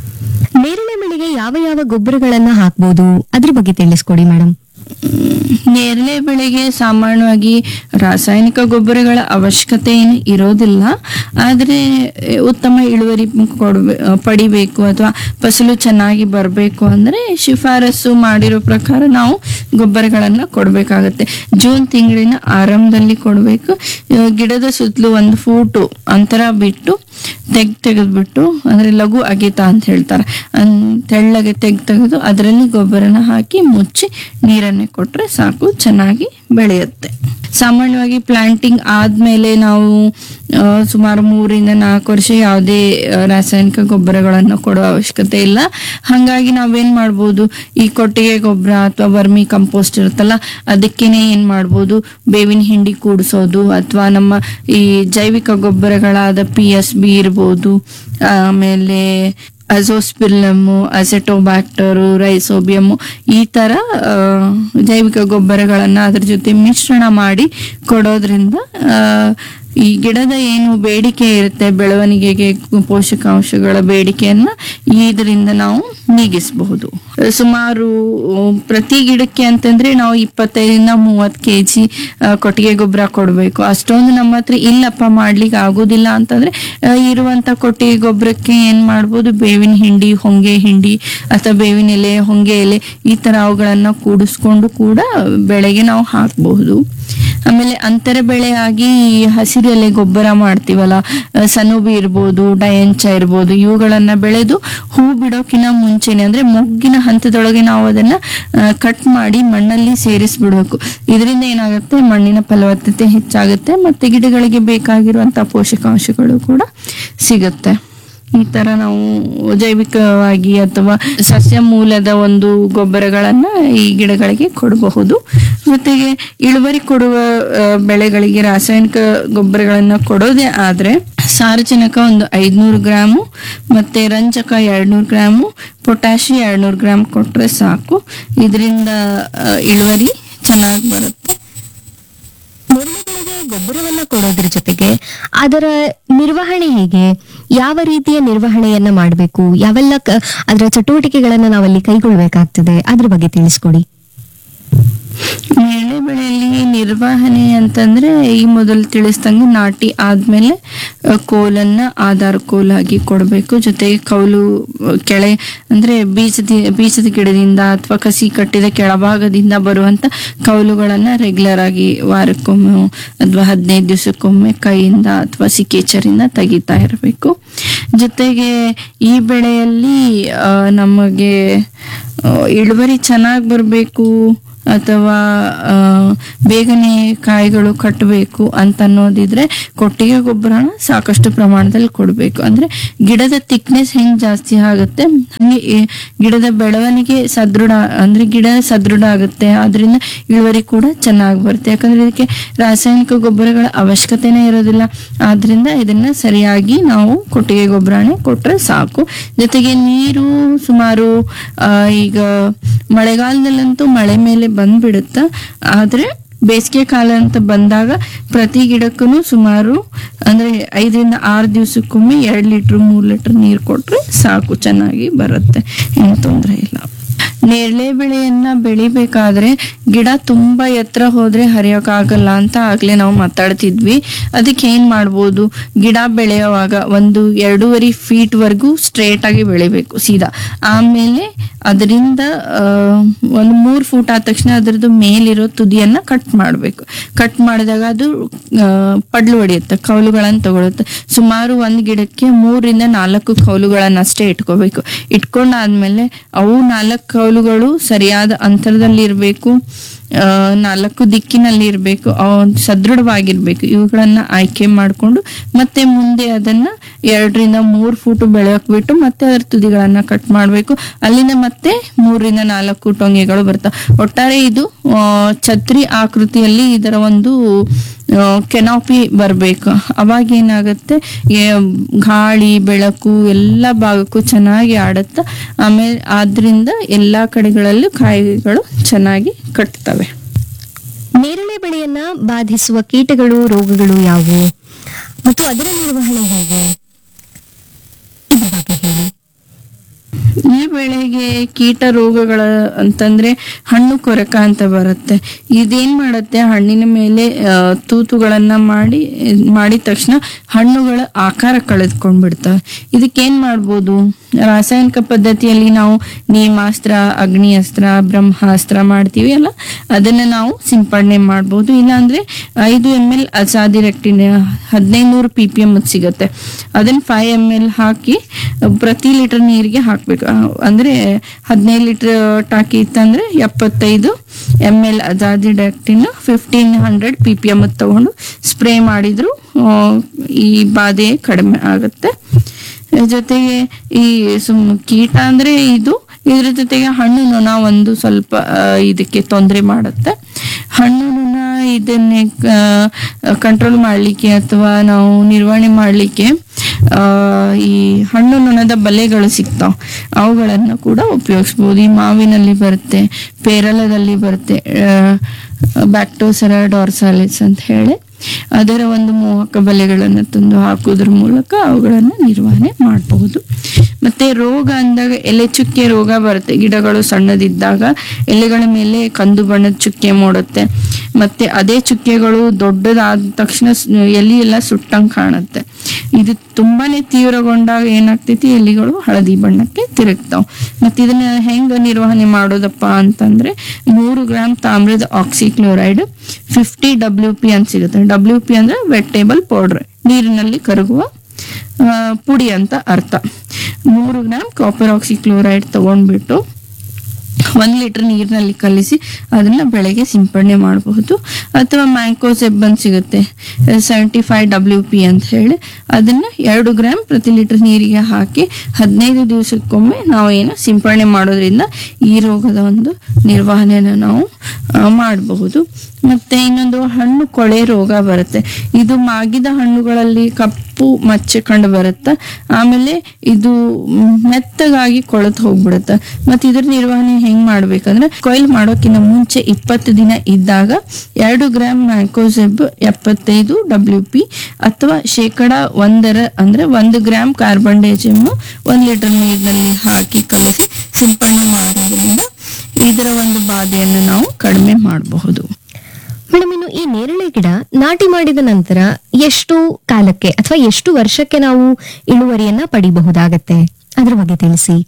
ನೇರಳೆ ಬೆಳೆಗೆ ಯಾವ ಯಾವ ಗೊಬ್ಬರಗಳನ್ನ ಹಾಕ್ಬೋದು ಅದ್ರ ಬಗ್ಗೆ ತಿಳಿಸ್ಕೊಡಿ ಮೇಡಮ್ ನೇರಳೆ ಬೆಳೆಗೆ ಸಾಮಾನ್ಯವಾಗಿ ರಾಸಾಯನಿಕ ಗೊಬ್ಬರಗಳ ಅವಶ್ಯಕತೆ ಏನು ಇರೋದಿಲ್ಲ ಆದರೆ ಎ, ಉತ್ತಮ ಇಳುವರಿ ಕೊಡ್ಬೇ ಪಡಿಬೇಕು ಅಥವಾ ಫಸಲು ಚೆನ್ನಾಗಿ ಬರಬೇಕು ಅಂದ್ರೆ ಶಿಫಾರಸು ಮಾಡಿರೋ ಪ್ರಕಾರ ನಾವು ಗೊಬ್ಬರಗಳನ್ನ ಕೊಡಬೇಕಾಗತ್ತೆ ಜೂನ್ ತಿಂಗಳಿನ ಆರಂಭದಲ್ಲಿ ಕೊಡಬೇಕು ಗಿಡದ ಸುತ್ತಲೂ ಒಂದು ಫೂಟು ಅಂತರ ಬಿಟ್ಟು ತೆಗ್ ತೆಗೆದ್ಬಿಟ್ಟು ಅಂದ್ರೆ ಲಘು ಅಗೆತ ಅಂತ ಹೇಳ್ತಾರೆ ಅನ್ ತೆಳ್ಳಗೆ ತೆಗ್ ತೆಗೆದು ಅದರಲ್ಲಿ ಗೊಬ್ಬರನ ಹಾಕಿ ಮುಚ್ಚಿ ನೀರನ್ನೇ ಕೊಟ್ರೆ ಸಾಕು ಚೆನ್ನಾಗಿ ಬೆಳೆಯುತ್ತೆ ಸಾಮಾನ್ಯವಾಗಿ ಪ್ಲಾಂಟಿಂಗ್ ಆದ್ಮೇಲೆ ನಾವು ಆ, ಸುಮಾರು ಮೂರಿಂದ ನಾಲ್ಕು ವರ್ಷ ಯಾವುದೇ ಆ, ರಾಸಾಯನಿಕ ಗೊಬ್ಬರಗಳನ್ನು ಕೊಡುವ ಅವಶ್ಯಕತೆ ಇಲ್ಲ ಹಾಗಾಗಿ ನಾವೇನ್ ಮಾಡ್ಬೋದು ಈ ಕೊಟ್ಟಿಗೆ ಗೊಬ್ಬರ ಅಥವಾ ವರ್ಮಿ ಕಂಪೋಸ್ಟ್ ಇರುತ್ತಲ್ಲ ಅದಕ್ಕೇನೆ ಏನ್ ಮಾಡ್ಬೋದು ಬೇವಿನ ಹಿಂಡಿ ಕೂಡಿಸೋದು ಅಥವಾ ನಮ್ಮ ಈ ಜೈವಿಕ ಗೊಬ್ಬರಗಳಾದ ಪಿ ಎಸ್ ಬಿ ಇರ್ಬೋದು ಆಮೇಲೆ ಅಜೋಸ್ಪಿಲ್ಲಮು ಅಸೆಟೋಬ್ಯಾಕ್ಟರು ರೈಸೋಬಿಯಮು ಈ ತರ ಆ, ಜೈವಿಕ ಗೊಬ್ಬರಗಳನ್ನ ಅದ್ರ ಜೊತೆ ಮಿಶ್ರಣ ಮಾಡಿ ಕೊಡೋದ್ರಿಂದ ಆ, ಈ ಗಿಡದ ಏನು ಬೇಡಿಕೆ ಇರುತ್ತೆ ಬೆಳವಣಿಗೆಗೆ ಪೋಷಕಾಂಶಗಳ ಬೇಡಿಕೆಯನ್ನ ಇದರಿಂದ ನಾವು ನೀಗಿಸಬಹುದು ಸುಮಾರು ಪ್ರತಿ ಗಿಡಕ್ಕೆ ಅಂತಂದ್ರೆ ನಾವು ಇಪ್ಪತ್ತೈದರಿಂದ ಮೂವತ್ತು ಕೆ ಜಿ ಕೊಟ್ಟಿಗೆ ಗೊಬ್ಬರ ಕೊಡಬೇಕು ಅಷ್ಟೊಂದು ನಮ್ಮ ಹತ್ರ ಇಲ್ಲಪ್ಪ ಮಾಡ್ಲಿಕ್ಕೆ ಆಗೋದಿಲ್ಲ ಅಂತಂದ್ರೆ ಆ, ಇರುವಂತ ಕೊಟ್ಟಿಗೆ ಗೊಬ್ಬರಕ್ಕೆ ಏನ್ ಮಾಡ್ಬೋದು ಬೇವಿನ ಹಿಂಡಿ ಹೊಂಗೆ ಹಿಂಡಿ ಅಥವಾ ಬೇವಿನ ಎಲೆ ಹೊಂಗೆ ಎಲೆ ಈ ತರ ಅವುಗಳನ್ನ ಕೂಡಿಸ್ಕೊಂಡು ಕೂಡ ಬೆಳೆಗೆ ನಾವು ಹಾಕಬಹುದು ಆಮೇಲೆ ಅಂತರ ಬೆಳೆಯಾಗಿ ಈ ಹಸಿರು ಎಲೆ ಗೊಬ್ಬರ ಮಾಡ್ತೀವಲ್ಲ ಆ, ಸನುಬಿ ಇರ್ಬೋದು ಡಯಂಚ ಇರ್ಬೋದು ಇವುಗಳನ್ನ ಬೆಳೆದು ಹೂ ಬಿಡೋಕಿನ ಮುಂಚೆನೆ ಅಂದ್ರೆ ಮೊಗ್ಗಿನ ಹಂತದೊಳಗೆ ನಾವು ಅದನ್ನ ಕಟ್ ಮಾಡಿ ಮಣ್ಣಲ್ಲಿ ಸೇರಿಸ್ಬಿಡ್ಬೇಕು ಇದರಿಂದ ಏನಾಗುತ್ತೆ ಮಣ್ಣಿನ ಫಲವತ್ತತೆ ಹೆಚ್ಚಾಗುತ್ತೆ ಮತ್ತೆ ಗಿಡಗಳಿಗೆ ಬೇಕಾಗಿರುವಂತಹ ಪೋಷಕಾಂಶಗಳು ಕೂಡ ಸಿಗುತ್ತೆ ಈ ತರ ನಾವು ಜೈವಿಕವಾಗಿ ಅಥವಾ ಸಸ್ಯ ಮೂಲದ ಒಂದು ಗೊಬ್ಬರಗಳನ್ನ ಈ ಗಿಡಗಳಿಗೆ ಕೊಡಬಹುದು ಜೊತೆಗೆ ಇಳುವರಿ ಕೊಡುವ ಆ, ಬೆಳೆಗಳಿಗೆ ರಾಸಾಯನಿಕ ಗೊಬ್ಬರಗಳನ್ನ ಕೊಡೋದೇ ಆದ್ರೆ ಸಾರಜನಕ ಒಂದು ಐದ್ನೂರು ಗ್ರಾಮು ಮತ್ತೆ ರಂಜಕ ಎರಡ್ನೂರು ಗ್ರಾಮು ಪೊಟ್ಯಾಶಿ ಎರಡ್ನೂರು ಗ್ರಾಮ್ ಕೊಟ್ರೆ ಸಾಕು ಇದರಿಂದ ಇಳುವರಿ ಚೆನ್ನಾಗಿ ಬರುತ್ತೆ ನೇರಳೆಗಳಿಗೆ ಗೊಬ್ಬರವನ್ನ ಕೊಡೋದ್ರ ಜೊತೆಗೆ ಅದರ ನಿರ್ವಹಣೆ ಹೇಗೆ ಯಾವ ರೀತಿಯ ನಿರ್ವಹಣೆಯನ್ನ ಮಾಡಬೇಕು ಯಾವೆಲ್ಲ ಕ- ಅದರ ಚಟುವಟಿಕೆಗಳನ್ನ ನಾವಲ್ಲಿ ಕೈಗೊಳ್ಬೇಕಾಗ್ತದೆ ಅದ್ರ ಬಗ್ಗೆ ತಿಳಿಸ್ಕೊಡಿ ನೇರಳೆ ಬೆಳೆಯಲ್ಲಿ ನಿರ್ವಹಣೆ ಅಂತಂದ್ರೆ ಈ ಮೊದಲು ತಿಳಿಸ್ದಂಗೆ ನಾಟಿ ಆದ್ಮೇಲೆ ಆ, ಕೋಲನ್ನ ಆಧಾರ ಕೋಲಾಗಿ ಕೊಡಬೇಕು ಜೊತೆಗೆ ಕೌಲು ಆ, ಕೆಳೆ ಅಂದ್ರೆ ಬೀಜದ ಬೀಜದ ಗಿಡದಿಂದ ಅಥವಾ ಕಸಿ ಕಟ್ಟಿದ ಕೆಳಭಾಗದಿಂದ ಬರುವಂತ ಕೌಲುಗಳನ್ನ ರೆಗ್ಯುಲರ್ ಆಗಿ ವಾರಕ್ಕೊಮ್ಮೆ ಅಥವಾ ಹದಿನೈದು ದಿವಸಕ್ಕೊಮ್ಮೆ ಕೈಯಿಂದ ಅಥವಾ ಸಿಕೇಚರಿಂದ ತೆಗಿತಾ ಇರಬೇಕು ಜೊತೆಗೆ ಈ ಬೆಳೆಯಲ್ಲಿ ಆ, ನಮಗೆ ಆ, ಇಳುವರಿ ಚೆನ್ನಾಗಿ ಬರಬೇಕು ಅಥವಾ ಆ, ಬೇಗನೆ ಕಾಯಿಗಳು ಕಟ್ಟಬೇಕು ಅಂತ ಅನ್ನೋದಿದ್ರೆ ಕೊಟ್ಟಿಗೆ ಗೊಬ್ಬರನ ಸಾಕಷ್ಟು ಪ್ರಮಾಣದಲ್ಲಿ ಕೊಡಬೇಕು ಅಂದ್ರೆ ಗಿಡದ ಥಿಕ್ನೆಸ್ ಹೆಂಗ್ ಜಾಸ್ತಿ ಆಗುತ್ತೆ ಹಂಗೆ ಈ ಗಿಡದ ಬೆಳವಣಿಗೆ ಸದೃಢ ಅಂದ್ರೆ ಗಿಡ ಸದೃಢ ಆಗುತ್ತೆ ಅದರಿಂದ ಇಳುವರಿ ಕೂಡ ಚೆನ್ನಾಗಿ ಬರುತ್ತೆ ಯಾಕಂದ್ರೆ ಇದಕ್ಕೆ ರಾಸಾಯನಿಕ ಗೊಬ್ಬರಗಳ ಅವಶ್ಯಕತೆನೇ ಇರೋದಿಲ್ಲ ಆದ್ರಿಂದ ಇದನ್ನ ಸರಿಯಾಗಿ ನಾವು ಕೊಟ್ಟಿಗೆ ಗೊಬ್ಬರನೇ ಕೊಟ್ರೆ ಸಾಕು ಜೊತೆಗೆ ನೀರು ಸುಮಾರು ಆ, ಈಗ ಮಳೆಗಾಲದಲ್ಲಂತೂ ಮಳೆ ಮೇಲೆ ಬಂದ್ಬಿಡುತ್ತೆ ಆದ್ರೆ ಬೇಸಿಗೆ ಕಾಲ ಅಂತ ಬಂದಾಗ ಪ್ರತಿ ಗಿಡಕ್ಕೂ ಸುಮಾರು ಅಂದ್ರೆ ಐದರಿಂದ ಆರು ದಿವಸಕ್ಕೊಮ್ಮೆ ಎರಡು ಲೀಟ್ರ್ ಮೂರು ಲೀಟ್ರ್ ನೀರು ಕೊಟ್ರೆ ಸಾಕು ಚೆನ್ನಾಗಿ ಬರುತ್ತೆ ಏನು ತೊಂದರೆ ಇಲ್ಲ ನೇರಳೆ ಬೆಳೆಯನ್ನ ಬೆಳಿಬೇಕಾದ್ರೆ ಗಿಡ ತುಂಬಾ ಎತ್ತರ ಹೋದ್ರೆ ಹರಿಯೋಕ್ಕಾಗಲ್ಲ ಅಂತ ಆಗ್ಲೇ ನಾವು ಮಾತಾಡ್ತಿದ್ವಿ ಅದಕ್ಕೆ ಏನ್ ಮಾಡ್ಬೋದು ಗಿಡ ಬೆಳೆಯುವಾಗ ಒಂದು ಎರಡೂವರೆ ಫೀಟ್ ವರ್ಗೂ ಸ್ಟ್ರೇಟ್ ಆಗಿ ಬೆಳಿಬೇಕು ಸೀದಾ ಆಮೇಲೆ ಅದರಿಂದ ಆ, ಒಂದು ಮೂರ್ ಫೂಟ್ ಆದ ತಕ್ಷಣ ಅದರದ್ದು ಮೇಲಿರೋ ತುದಿಯನ್ನ ಕಟ್ ಮಾಡಬೇಕು ಕಟ್ ಮಾಡಿದಾಗ ಅದು ಆ, ಪಡ್ಲು ಹೊಡೆಯುತ್ತೆ ಕೌಲುಗಳನ್ನ ತಗೊಳುತ್ತೆ ಸುಮಾರು ಒಂದ್ ಗಿಡಕ್ಕೆ ಮೂರಿಂದ ನಾಲ್ಕು ಕೌಲುಗಳನ್ನ ಅಷ್ಟೇ ಇಟ್ಕೋಬೇಕು ಇಟ್ಕೊಂಡಾದ್ಮೇಲೆ ಅವು ನಾಲ್ಕು ಕೌಲುಗಳು ಸರಿಯಾದ ಅಂತರದಲ್ಲಿ ಇರಬೇಕು ನಾಲ್ಕು ದಿಕ್ಕಿನಲ್ಲಿ ಇರಬೇಕು ಸದೃಢವಾಗಿರ್ಬೇಕು ಇವುಗಳನ್ನ ಆಯ್ಕೆ ಮಾಡಿಕೊಂಡು ಮತ್ತೆ ಮುಂದೆ ಅದನ್ನ ಎರಡರಿಂದ ಮೂರು ಫೂಟ್ ಬೆಳೆಯಕ್ ಬಿಟ್ಟು ಮತ್ತೆ ಅದರ ತುದಿಗಳನ್ನ ಕಟ್ ಮಾಡಬೇಕು ಅಲ್ಲಿಂದ ಮತ್ತೆ ಮೂರರಿಂದ ನಾಲ್ಕು ಟೊಂಗೆಗಳು ಬರ್ತಾವೆ ಒಟ್ಟಾರೆ ಇದು ಆ, ಛತ್ರಿ ಆಕೃತಿಯಲ್ಲಿ ಇದರ ಒಂದು ಕೆನಾಪಿ ಬರಬೇಕು ಅವಾಗ ಏನಾಗುತ್ತೆ ಏ- ಗಾಳಿ ಬೆಳಕು ಎಲ್ಲ ಭಾಗಕ್ಕೂ ಚೆನ್ನಾಗಿ ಆಡುತ್ತೆ ಆಮೇಲೆ ಆದ್ರಿಂದ ಎಲ್ಲಾ ಕಡೆಗಳಲ್ಲೂ ಕಾಯಿಗಳು ಚೆನ್ನಾಗಿ ಕಟ್ತವೆ ನೇರಳೆ ಬೆಳೆಯನ್ನ ಬಾಧಿಸುವ ಕೀಟಗಳು ರೋಗಗಳು ಯಾವುವು ಮತ್ತು ಅದರ ನಿರ್ವಹಣೆ ಹೇಗೆ ಇದ್ರ ಬಗ್ಗೆ ಹೇಳಿ ಈ ಬೆಳೆಗೆ ಕೀಟ ರೋಗಗಳ ಅಂತಂದ್ರೆ ಹಣ್ಣು ಕೊರಕ ಅಂತ ಬರುತ್ತೆ ಇದೇನ್ ಮಾಡುತ್ತೆ ಹಣ್ಣಿನ ಮೇಲೆ ಆ, ತೂತುಗಳನ್ನ ಮಾಡಿ ಇದ್ ಮಾಡಿದ ತಕ್ಷಣ ಹಣ್ಣುಗಳ ಆಕಾರ ಕಳೆದುಕೊಂಡ್ಬಿಡ್ತವೆ ಇದಕ್ಕೇನ್ ಮಾಡ್ಬೋದು ರಾಸಾಯನಿಕ ಪದ್ಧತಿಯಲ್ಲಿ ನಾವು ನೀಮಾಸ್ತ್ರ ಅಗ್ನಿಯಸ್ತ್ರ ಬ್ರಹ್ಮಾಸ್ತ್ರ ಮಾಡ್ತೀವಿ ಅಲ್ಲ ಅದನ್ನ ನಾವು ಸಿಂಪಡಣೆ ಮಾಡ್ಬೋದು ಇಲ್ಲಾಂದ್ರೆ ಐದು ಎಮ್ ಎಲ್ ಅಸಾದಿರೆಕ್ಟಿನ್ ಹದಿನೈದು ನೂರು ಪಿ ಪಿ ಎಮ್ ಸಿಗುತ್ತೆ ಅದನ್ನ ಫೈವ್ ಎಮ್ ಎಲ್ ಹಾಕಿ ಪ್ರತಿ ಲೀಟರ್ ನೀರಿಗೆ ಹಾಕ್ಬೇಕು ಆ, ಅಂದ್ರೆ ಹದಿನೈದು ಲೀಟರ್ ಟಾಕಿ ಇತ್ತಂದ್ರೆ ಎಪ್ಪತ್ತೈದು M L azadirachtin fifteen hundred P P M ತಗೊಂಡು ಸ್ಪ್ರೇ ಮಾಡಿದ್ರು ಆ, ಈ ಬಾಧೆ ಕಡಿಮೆ ಆಗುತ್ತೆ ಜೊತೆಗೆ ಈ ಸುಮ್ ಕೀಟ ಅಂದ್ರೆ ಇದು ಇದ್ರ ಜೊತೆಗೆ ಹಣ್ಣು ನೊಣ ಒಂದು ಸ್ವಲ್ಪ ಆ, ಇದಕ್ಕೆ ತೊಂದರೆ ಮಾಡುತ್ತೆ ಹಣ್ಣು ನೊಣ ಇದನ್ನೇ ಕಂಟ್ರೋಲ್ ಮಾಡಲಿಕ್ಕೆ ಅಥವಾ ನಾವು ನಿರ್ವಹಣೆ ಮಾಡಲಿಕ್ಕೆ ಈ ಹಣ್ಣು ನೊಣದ ಬಲೆಗಳು ಸಿಗ್ತಾವ ಅವುಗಳನ್ನು ಕೂಡ ಉಪಯೋಗಿಸ್ಬೋದು ಈ ಮಾವಿನಲ್ಲಿ ಬರುತ್ತೆ ಪೇರಲದಲ್ಲಿ ಬರುತ್ತೆ ಬ್ಯಾಕ್ಟೋಸರ ಡಾರ್ಸಾಲಿಸ್ ಅಂತ ಹೇಳಿ ಅದರ ಒಂದು ಮೋಹಕ ಬಲೆಗಳನ್ನು ತಂದು ಹಾಕೋದ್ರ ಮೂಲಕ ಅವುಗಳನ್ನು ನಿರ್ವಹಣೆ ಮಾಡಬಹುದು ಮತ್ತೆ ರೋಗ ಅಂದಾಗ ಎಲೆ ಚುಕ್ಕೆ ರೋಗ ಬರುತ್ತೆ ಗಿಡಗಳು ಸಣ್ಣದಿದ್ದಾಗ ಎಲೆಗಳ ಮೇಲೆ ಕಂದು ಬಣ್ಣದ ಚುಕ್ಕೆ ಮೂಡುತ್ತೆ ಮತ್ತೆ ಅದೇ ಚುಕ್ಕೆಗಳು ದೊಡ್ಡದಾದ ತಕ್ಷಣ ಸ್- ಎಲೆ ಎಲ್ಲ ಸುಟ್ಟಂಗೆ ಕಾಣುತ್ತೆ ಇದು ತುಂಬಾನೇ ತೀವ್ರಗೊಂಡಾಗ ಏನಾಗ್ತೈತಿ ಎಲೆಗಳು ಹಳದಿ ಬಣ್ಣಕ್ಕೆ ತಿರುಗ್ತಾವ ಮತ್ತೆ ಇದನ್ನ ಹೆಂಗ ನಿರ್ವಹಣೆ ಮಾಡೋದಪ್ಪ ಅಂತಂದ್ರೆ ನೂರು ಗ್ರಾಮ್ ತಾಮ್ರದ ಆಕ್ಸಿಕ್ಲೋರೈಡ್ ಫಿಫ್ಟಿ ಡಬ್ಲ್ಯೂ ಪಿ ಅಂತ ಸಿಗುತ್ತೆ ಡಬ್ಲ್ಯೂ ಪಿ ಅಂದ್ರೆ ವೆಟೇಬಲ್ ಪೌಡರ್ ನೀರಿನಲ್ಲಿ ಕರಗುವ ಆ, ಪುಡಿ ಅಂತ ಅರ್ಥ ನೂರು ಗ್ರಾಮ್ ಕಾಪರ್ ಆಕ್ಸಿಕ್ಲೋರೈಡ್ ತಗೊಂಡ್ಬಿಟ್ಟು ಒಂದು ಲೀಟರ್ ನೀರಿನಲ್ಲಿ ಕಲಿಸಿ ಅದನ್ನ ಬೆಳೆಗೆ ಸಿಂಪಡಣೆ ಮಾಡಬಹುದು ಅಥವಾ ಮ್ಯಾಂಕೋಸೆಬ್ ಅಂತ ಸಿಗುತ್ತೆ ಸೆವೆಂಟಿ ಫೈವ್ ಡಬ್ಲ್ಯೂ ಪಿ ಅಂತ ಹೇಳಿ ಅದನ್ನ ಎರಡು ಗ್ರಾಮ್ ಪ್ರತಿ ಲೀಟರ್ ನೀರಿಗೆ ಹಾಕಿ ಹದಿನೈದು ದಿವಸಕ್ಕೊಮ್ಮೆ ನಾವು ಏನು ಸಿಂಪಡಣೆ ಮಾಡೋದ್ರಿಂದ ಈ ರೋಗದ ಒಂದು ನಿರ್ವಹಣೆಯನ್ನು ನಾವು ಆ, ಮಾಡಬಹುದು ಮತ್ತೆ ಇನ್ನೊಂದು ಹಣ್ಣು ಕೊಳೆ ರೋಗ ಬರುತ್ತೆ ಇದು ಮಾಗಿದ ಹಣ್ಣುಗಳಲ್ಲಿ ಕಪ್ಪು ಮಚ್ಚೆ ಕಂಡು ಬರುತ್ತೆ ಆಮೇಲೆ ಇದು ಮ್, ಮೆತ್ತಗಾಗಿ ಕೊಳೆತು ಹೋಗ್ಬಿಡುತ್ತೆ ಮತ್ತೆ ಇದ್ರ ನಿರ್ವಹಣೆ ಹೆಂಗ್ ಮಾಡ್ಬೇಕಂದ್ರೆ ಕೊಯ್ಲು ಮಾಡೋಕ್ಕಿಂತ ಮುಂಚೆ ಇಪ್ಪತ್ತು ದಿನ ಇದ್ದಾಗ ಎರಡು ಗ್ರಾಮ್ ಮ್ಯಾಂಕೋಸೆಬ್ ಎಪ್ಪತ್ತೈದು ಡಬ್ಲ್ಯೂ ಪಿ ಅಥವಾ ಶೇಕಡ ಒಂದರ ಅಂದ್ರೆ ಒಂದು ಗ್ರಾಮ್ ಕಾರ್ಬನ್ ಡೈಜಿಮ್ ಒಂದ್ ಲೀಟರ್ ನೀರಿನಲ್ಲಿ ಹಾಕಿ ಕಲಸಿ ಸಿಂಪಡಣೆ ಮಾಡೋದ್ರಿಂದ ಇದರ ಒಂದು ಬಾಧೆಯನ್ನು ನಾವು ಕಡಿಮೆ ಮಾಡಬಹುದು ನಂತರ ಎಷ್ಟು ಕಾಲಕ್ಕೆ ಅಥವಾ ಎಷ್ಟು ವರ್ಷಕ್ಕೆ ನಾವು ಇಳುವರಿಯನ್ನ ಪಡಿಬಹುದಾಗತ್ತೆ ಅದ್ರ ಬಗ್ಗೆ ತಿಳಿಸಿ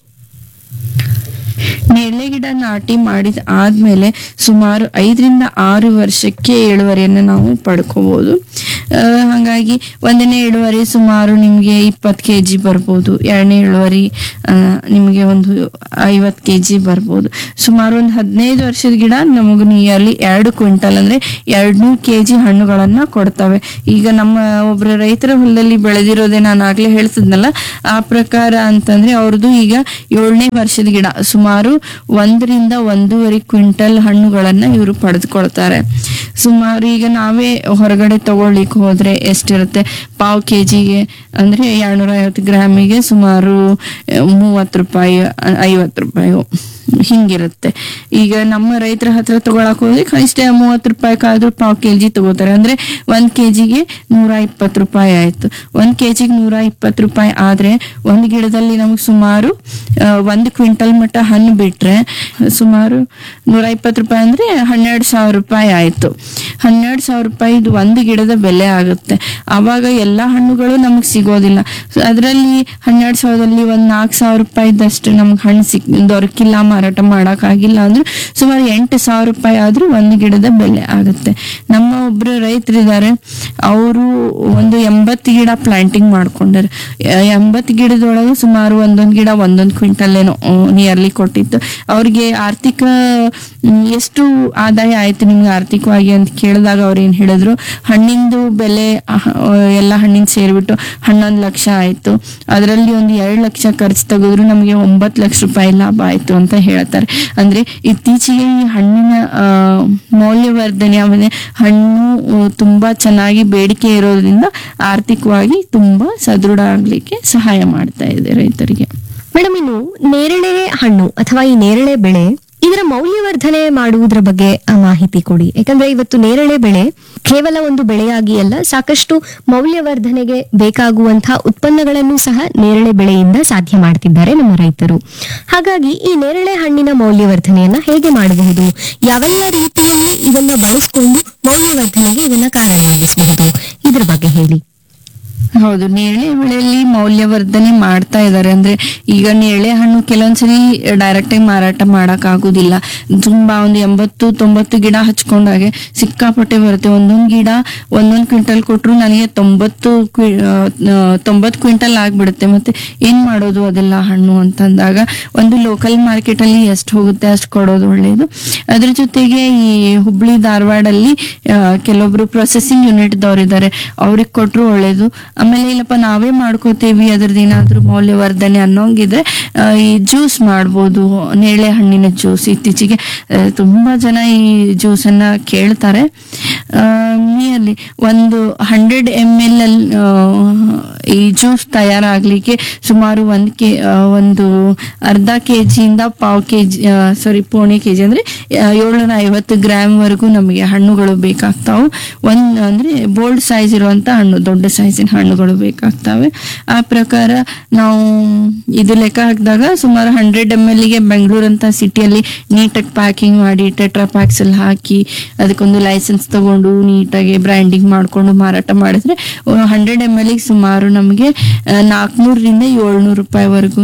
ನೇರಳೆ ಗಿಡ ನಾಟಿ ಮಾಡಿದ ಆದ್ಮೇಲೆ ಸುಮಾರು ಐದರಿಂದ ಆರು ವರ್ಷಕ್ಕೆ ಇಳುವರಿಯನ್ನು ನಾವು ಪಡ್ಕೋಬಹುದು ಆ, ಹಾಗಾಗಿ ಒಂದನೇ ಇಳುವರಿ ಸುಮಾರು ನಿಮಗೆ ಇಪ್ಪತ್ತು ಕೆ ಜಿ ಬರ್ಬೋದು ಎರಡನೇ ಇಳುವರಿ ಆ, ನಿಮಗೆ ಒಂದು ಐವತ್ತು ಕೆ ಜಿ ಬರ್ಬೋದು ಸುಮಾರು ಒಂದು ಹದಿನೈದು ವರ್ಷದ ಗಿಡ ನಮಗೆ ನಿಯರ್ಲಿ ಎರಡು ಕ್ವಿಂಟಲ್ ಅಂದ್ರೆ ಎರಡ್ನೂರು ಕೆ ಜಿ ಹಣ್ಣುಗಳನ್ನ ಕೊಡ್ತವೆ ಈಗ ನಮ್ಮ ಒಬ್ಬರ ರೈತರ ಹೊಲದಲ್ಲಿ ಬೆಳೆದಿರೋದೇ ನಾನು ಆಗ್ಲೇ ಹೇಳ್ತಿದ್ನಲ್ಲ ಆ ಪ್ರಕಾರ ಅಂತಂದ್ರೆ ಅವ್ರದ್ದು ಈಗ ಏಳನೇ ವರ್ಷದ ಗಿಡ ಸುಮಾರು ಒಂದರಿಂದ ಒಂದೂವರೆ ಕ್ವಿಂಟಲ್ ಹಣ್ಣುಗಳನ್ನ ಇವರು ಪಡೆದುಕೊಳ್ತಾರೆ ಸುಮಾರು ಈಗ ನಾವೇ ಹೊರಗಡೆ ತಗೊಳ್ಳಿಕ್ಕೆ ಹೋದ್ರೆ ಎಷ್ಟಿರುತ್ತೆ ಪಾವ್ ಕೆ ಜಿಗೆ ಅಂದ್ರೆ ಎರಡ್ನೂರ ಐವತ್ತು ಗ್ರಾಮಿಗೆ ಸುಮಾರು ಮೂವತ್ತು ರೂಪಾಯಿ ಐವತ್ತು ರೂಪಾಯಿ ಹಿಂಗಿರುತ್ತೆ ಈಗ ನಮ್ಮ ರೈತರ ಹತ್ರ ತಗೊಳಕ್ ಹೋದ್ರೆ ಕನಿಷ್ಠ ಮೂವತ್ತು ರೂಪಾಯಿಗಾದ್ರೂ ಪಾವ್ ಕೆ ಜಿ ತಗೋತಾರೆ ಅಂದ್ರೆ ಒಂದ್ ಕೆ ಜಿಗೆ ನೂರ ಇಪ್ಪತ್ತು ರೂಪಾಯಿ ಆಯ್ತು ಒಂದ್ ಕೆ ಜಿಗೆ ನೂರ ಇಪ್ಪತ್ತು ರೂಪಾಯಿ ಆದ್ರೆ ಒಂದ್ ಗಿಡದಲ್ಲಿ ನಮಗೆ ಸುಮಾರು ಆ, ಒಂದು ಕ್ವಿಂಟಲ್ ಮಟ್ಟ ಹಣ್ಣು ಬಿಟ್ರೆ ಸುಮಾರು ನೂರ ಇಪ್ಪತ್ತು ರೂಪಾಯಿ ಅಂದ್ರೆ ಹನ್ನೆರಡು ಸಾವಿರ ರೂಪಾಯಿ ಆಯ್ತು ಹನ್ನೆರಡು ಸಾವಿರ ರೂಪಾಯಿ ಇದು ಒಂದು ಗಿಡದ ಬೆಲೆ ಆಗುತ್ತೆ ಆವಾಗ ಎಲ್ಲಾ ಹಣ್ಣುಗಳು ನಮಗೆ ಸಿಗೋದಿಲ್ಲ ಅದರಲ್ಲಿ ಹನ್ನೆರಡು ಸಾವಿರದಲ್ಲಿ ಒಂದ್ ನಾಲ್ಕು ಸಾವಿರ ರೂಪಾಯಿದಷ್ಟು ನಮ್ಗೆ ಹಣ್ಣು ಸಿಕ್ ದೊರಕಿಲ್ಲ ಮಾರಾಟ ಮಾಡೋಕ್ಕಾಗಿಲ್ಲ ಅಂದ್ರೆ ಸುಮಾರು ಎಂಟು ಸಾವಿರ ರೂಪಾಯಿ ಆದ್ರೂ ಒಂದು ಗಿಡದ ಬೆಲೆ ಆಗುತ್ತೆ ನಮ್ಮ ಒಬ್ರು ರೈತರಿದ್ದಾರೆ ಅವರು ಒಂದು ಎಂಬತ್ತು ಗಿಡ ಪ್ಲಾಂಟಿಂಗ್ ಮಾಡ್ಕೊಂಡಾರೆ ಎಂಬತ್ತು ಗಿಡದೊಳಗೆ ಸುಮಾರು ಒಂದೊಂದು ಗಿಡ ಒಂದೊಂದು ಕ್ವಿಂಟಲ್ ಏನೋ ನಿಯರ್ಲಿ ಕೊಟ್ಟಿತ್ತು ಅವ್ರಿಗೆ ಆರ್ಥಿಕ ಮ್, ಎಷ್ಟು ಆದಾಯ ಆಯ್ತು ನಿಮ್ಗೆ ಆರ್ಥಿಕವಾಗಿ ಅಂತ ಕೇಳಿದಾಗ ಅವ್ರು ಏನ್ ಹೇಳಿದ್ರು ಹಣ್ಣಿಂದು ಬೆಲೆ ಅಹ್, ಎಲ್ಲ ಹಣ್ಣಿನ ಸೇರಿಬಿಟ್ಟು ಹನ್ನೊಂದು ಲಕ್ಷ ಆಯ್ತು ಅದರಲ್ಲಿ ಒಂದು ಎರಡು ಲಕ್ಷ ಖರ್ಚು ತೆಗೆದ್ರು ನಮಗೆ ಒಂಬತ್ತು ಲಕ್ಷ ರೂಪಾಯಿ ಲಾಭ ಆಯ್ತು ಅಂತ ಹೇಳ್ತಾರೆ ಅಂದ್ರೆ ಇತ್ತೀಚೆಗೆ ಈ ಹಣ್ಣಿನ ಆ, ಮೌಲ್ಯವರ್ಧನೆ ಆಮೇಲೆ ಹಣ್ಣು ಆ, ತುಂಬಾ ಚೆನ್ನಾಗಿ ಬೇಡಿಕೆ ಇರೋದ್ರಿಂದ ಆರ್ಥಿಕವಾಗಿ ತುಂಬಾ ಸದೃಢ ಆಗ್ಲಿಕ್ಕೆ ಸಹಾಯ ಮಾಡ್ತಾ ಇದೆ ರೈತರಿಗೆ ಮೇಡಮ್ ಇನ್ನು ನೇರಳೆ ಹಣ್ಣು ಅಥವಾ ಈ ನೇರಳೆ ಬೆಳೆ ಇದರ ಮೌಲ್ಯವರ್ಧನೆ ಮಾಡುವುದರ ಬಗ್ಗೆ ಆ ಮಾಹಿತಿ ಕೊಡಿ ಯಾಕಂದ್ರೆ ಇವತ್ತು ನೇರಳೆ ಬೆಳೆ ಕೇವಲ ಒಂದು ಬೆಳೆಯಾಗಿ ಅಲ್ಲ ಸಾಕಷ್ಟು ಮೌಲ್ಯವರ್ಧನೆಗೆ ಬೇಕಾಗುವಂತಹ ಉತ್ಪನ್ನಗಳನ್ನು ಸಹ ನೇರಳೆ ಬೆಳೆಯಿಂದ ಸಾಧ್ಯ ಮಾಡ್ತಿದ್ದಾರೆ ನಮ್ಮ ರೈತರು ಹಾಗಾಗಿ ಈ ನೇರಳೆ ಹಣ್ಣಿನ ಮೌಲ್ಯವರ್ಧನೆಯನ್ನ ಹೇಗೆ ಮಾಡಬಹುದು ಯಾವೆಲ್ಲ ರೀತಿಯಲ್ಲಿ ಇದನ್ನ ಬಳಸಿಕೊಂಡು ಮೌಲ್ಯವರ್ಧನೆಗೆ ಇದನ್ನ ಕಾರಣವಾಗಿಸಬಹುದು ಇದ್ರ ಬಗ್ಗೆ ಹೇಳಿ ಹೌದು ನೇರಳೆ ಬೆಳೆಯಲ್ಲಿ ಮೌಲ್ಯವರ್ಧನೆ ಮಾಡ್ತಾ ಇದ್ದಾರೆ ಅಂದ್ರೆ ಈಗ ನೇರಳೆ ಹಣ್ಣು ಕೆಲವೊಂದ್ಸರಿ ಡೈರೆಕ್ಟ್ ಆಗಿ ಮಾರಾಟ ಮಾಡಕ್ ಆಗುದಿಲ್ಲ ತುಂಬಾ ಒಂದು ಎಂಬತ್ತು ತೊಂಬತ್ತು ಗಿಡ ಹಚ್ಕೊಂಡಾಗೆ ಸಿಕ್ಕಾಪಟ್ಟೆ ಬರುತ್ತೆ ಒಂದೊಂದ್ ಗಿಡ ಒಂದೊಂದ್ ಕ್ವಿಂಟಲ್ ಕೊಟ್ರು ನನಗೆ ತೊಂಬತ್ತು ಕ್ವಿ- ಆ, ಆ, ತೊಂಬತ್ತು ಕ್ವಿಂಟಲ್ ಆಗ್ಬಿಡುತ್ತೆ ಮತ್ತೆ ಏನ್ ಮಾಡೋದು ಅದೆಲ್ಲ ಹಣ್ಣು ಅಂತಂದಾಗ ಒಂದು ಲೋಕಲ್ ಮಾರ್ಕೆಟ್ ಅಲ್ಲಿ ಎಷ್ಟು ಹೋಗುತ್ತೆ ಅಷ್ಟು ಕೊಡೋದು ಒಳ್ಳೇದು ಅದ್ರ ಜೊತೆಗೆ ಈ ಹುಬ್ಳಿ ಧಾರವಾಡಲ್ಲಿ ಆ, ಕೆಲವೊಬ್ರು ಪ್ರೊಸೆಸಿಂಗ್ ಯೂನಿಟ್ ದವರಿದ್ದಾರೆ ಅವ್ರಿಗೆ ಕೊಟ್ರು ಒಳ್ಳೇದು ಆಮೇಲೆ ಇಲ್ಲಪ್ಪ ನಾವೇ ಮಾಡ್ಕೋತೀವಿ ಅದ್ರದ್ದು ಏನಾದ್ರೂ ಮೌಲ್ಯವರ್ಧನೆ ಅನ್ನೋಂಗಿದ್ರೆ ಆ, ಈ ಜ್ಯೂಸ್ ಮಾಡ್ಬೋದು ನೇರಳೆ ಹಣ್ಣಿನ ಜ್ಯೂಸ್ ಇತ್ತೀಚೆಗೆ ಆ, ತುಂಬಾ ಜನ ಈ ಜ್ಯೂಸ್ ಅನ್ನ ಕೇಳ್ತಾರೆ ನಿಯರ್ಲಿ ಒಂದು ಹಂಡ್ರೆಡ್ ಎಮ್ ಎಲ್ ಅಲ್ಲಿ ಆ, ಈ ಜ್ಯೂಸ್ ತಯಾರಾಗ್ಲಿಕ್ಕೆ ಸುಮಾರು ಒಂದ್ ಕೆ ಆ, ಒಂದು ಅರ್ಧ ಕೆ ಜಿಯಿಂದ ಪಾವ್ ಕೆ ಜಿ ಸಾರಿ ಪೋಣೆ ಕೆ ಜಿ ಅಂದ್ರೆ ಏಳ್ನೂರ ಐವತ್ತು ಗ್ರಾಮ್ ವರೆಗೂ ನಮಗೆ ಹಣ್ಣುಗಳು ಬೇಕಾಗ್ತಾವು ಒಂದ್ ಅಂದ್ರೆ ಬೋಲ್ಡ್ ಸೈಜ್ ಇರುವಂತ ಹಣ್ಣು ದೊಡ್ಡ ಸೈಜಿನ ಹಣ್ಣುಗಳು ಬೇಕಾಗ್ತವೆ ಆ ಪ್ರಕಾರ ನಾವು ಇದು ಲೆಕ್ಕ ಹಾಕಿದಾಗ ಸುಮಾರು ಹಂಡ್ರೆಡ್ ಎಮ್ ಎಲ್ ಗೆ ಬೆಂಗಳೂರು ಅಂತ ಸಿಟಿಯಲ್ಲಿ ನೀಟಾಗಿ ಪ್ಯಾಕಿಂಗ್ ಮಾಡಿ ಟೆಟ್ರಾ ಪ್ಯಾಕ್ಸ್ ಅಲ್ಲಿ ಹಾಕಿ ಅದಕ್ಕೊಂದು ಲೈಸೆನ್ಸ್ ತಗೊಂಡು ನೀಟಾಗಿ ಬ್ರ್ಯಾಂಡಿಂಗ್ ಮಾಡ್ಕೊಂಡು ಮಾರಾಟ ಮಾಡಿದ್ರೆ ಹಂಡ್ರೆಡ್ ಎಮ್ ಎಲ್ ಸುಮಾರು ನಮಗೆ ನಾಲ್ಕುನೂರರಿಂದ ಏಳ್ನೂರು ರೂಪಾಯಿವರೆಗೂ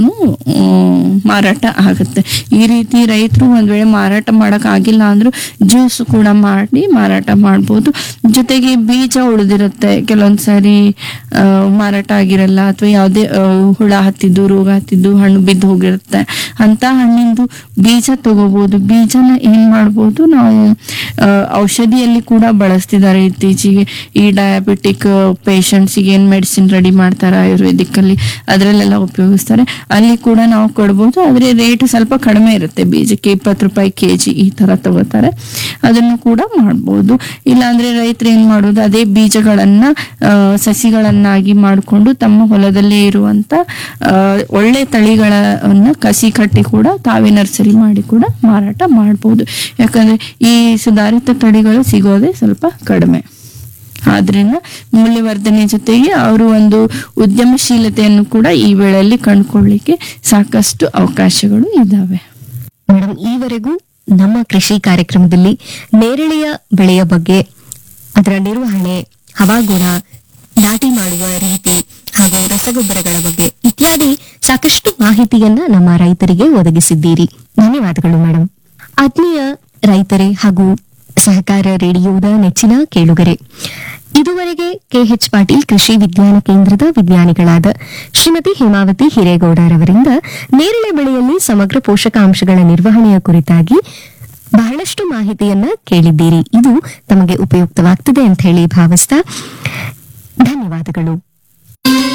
ಮಾರಾಟ ಆಗುತ್ತೆ ಈ ರೀತಿ ರೈತರು ಒಂದ್ ವೇಳೆ ಮಾರಾಟ ಮಾಡಕ್ ಆಗಿಲ್ಲ ಅಂದ್ರೂ ಜ್ಯೂಸ್ ಕೂಡ ಮಾಡಿ ಮಾರಾಟ ಮಾಡ್ಬೋದು ಜೊತೆಗೆ ಬೀಜ ಉಳಿದಿರುತ್ತೆ ಕೆಲವೊಂದ್ ಸಾರಿ ಆ, ಮಾರಾಟ ಆಗಿರಲ್ಲ ಅಥವಾ ಯಾವುದೇ ಆ, ಹುಳ ಹತ್ತಿದ್ದು ರೋಗ ಹತ್ತಿದ್ದು ಹಣ್ಣು ಬಿದ್ದು ಹೋಗಿರುತ್ತೆ ಅಂತ ಹಣ್ಣಿಂದು ಬೀಜ ತಗೋಬಹುದು ಬೀಜನ ಏನ್ ಮಾಡ್ಬೋದು ನಾವು ಆ, ಔಷಧಿಯಲ್ಲಿ ಕೂಡ ಬಳಸ್ತಿದ್ದಾರೆ ಇತ್ತೀಚೆಗೆ ಈ ಡಯಾಬಿಟಿಕ್ ಗೆ ಏನ್ ಮೆಡಿಸಿನ್ ರೆಡಿ ಮಾಡ್ತಾರೆ ಆಯುರ್ವೇದಿಕ್ ಅಲ್ಲಿ ಅದ್ರಲ್ಲೆಲ್ಲ ಉಪಯೋಗಿಸ್ತಾರೆ ಅಲ್ಲಿ ಕೂಡ ನಾವು ಕೊಡ್ಬೋದು ಆದ್ರೆ ರೇಟ್ ಸ್ವಲ್ಪ ಕಡಿಮೆ ಇರುತ್ತೆ ಬೀಜಕ್ಕೆ ಇಪ್ಪತ್ತು ರೂಪಾಯಿ ಕೆಜಿ ಈ ತರ ತಗೋತಾರೆ ಅದನ್ನು ಕೂಡ ಮಾಡ್ಬೋದು ಇಲ್ಲಾಂದ್ರೆ ರೈತರು ಏನ್ ಮಾಡೋದು ಅದೇ ಬೀಜಗಳನ್ನ ಆ, ಸಸಿಗಳನ್ನಾಗಿ ಮಾಡಿಕೊಂಡು ತಮ್ಮ ಹೊಲದಲ್ಲೇ ಇರುವಂತ ಆ, ಒಳ್ಳೆ ತಳಿಗಳನ್ನ ಕಸಿ ಕಟ್ಟಿ ಕೂಡ ತಾವೇ ನರ್ಸರಿ ಮಾಡಿ ಕೂಡ ಮಾರಾಟ ಮಾಡ್ಬೋದು ಯಾಕಂದ್ರೆ ಈ ಸುಧಾರಿತ ತಳಿಗಳು ಸಿಗೋದೇ ಸ್ವಲ್ಪ ಕಡಿಮೆ ಆದ್ರಿಂದ ಮೌಲ್ಯವರ್ಧನೆ ಜೊತೆಗೆ ಅವರು ಒಂದು ಉದ್ಯಮಶೀಲತೆಯನ್ನು ಕೂಡ ಈ ವೇಳೆಯಲ್ಲಿ ಕಂಡುಕೊಳ್ಳಿಕ್ಕೆ ಸಾಕಷ್ಟು ಅವಕಾಶಗಳು ಇದಾವೆ ಮೇಡಮ್ ಈವರೆಗೂ ನಮ್ಮ ಕೃಷಿ ಕಾರ್ಯಕ್ರಮದಲ್ಲಿ ನೇರಳೆಯ ಬೆಳೆಯ ಬಗ್ಗೆ ಅದರ ನಿರ್ವಹಣೆ ಹವಾಗುಣ ನಾಟಿ ಮಾಡುವ ರೀತಿ ಹಾಗೂ ರಸಗೊಬ್ಬರಗಳ ಬಗ್ಗೆ ಇತ್ಯಾದಿ ಸಾಕಷ್ಟು ಮಾಹಿತಿಯನ್ನ ನಮ್ಮ ರೈತರಿಗೆ ಒದಗಿಸಿದ್ದೀರಿ ಧನ್ಯವಾದಗಳು ಮೇಡಮ್ ಆತ್ಮೀಯ ರೈತರೇ ಹಾಗೂ ಸಹಕಾರ ರೇಡಿಯೋದ ನೆಚ್ಚಿನ ಕೇಳುಗರೆ ಇದುವರೆಗೆ ಕೆಎಚ್ ಪಾಟೀಲ್ ಕೃಷಿ ವಿಜ್ಞಾನ ಕೇಂದ್ರದ ವಿಜ್ಞಾನಿಗಳಾದ ಶ್ರೀಮತಿ ಹೇಮಾವತಿ ಹಿರೇಗೌಡರವರಿಂದ ನೇರಳೆ ಬೆಳೆಯಲ್ಲಿ ಸಮಗ್ರ ಪೋಷಕಾಂಶಗಳ ನಿರ್ವಹಣೆಯ ಕುರಿತಾಗಿ ಬಹಳಷ್ಟು ಮಾಹಿತಿಯನ್ನ ಕೇಳಿದ್ದೀರಿ ಇದು ತಮಗೆ ಉಪಯುಕ್ತವಾಗ್ತದೆ ಅಂತ ಹೇಳಿ ಭಾವಿಸ್ತಾ ಧನ್ಯವಾದಗಳು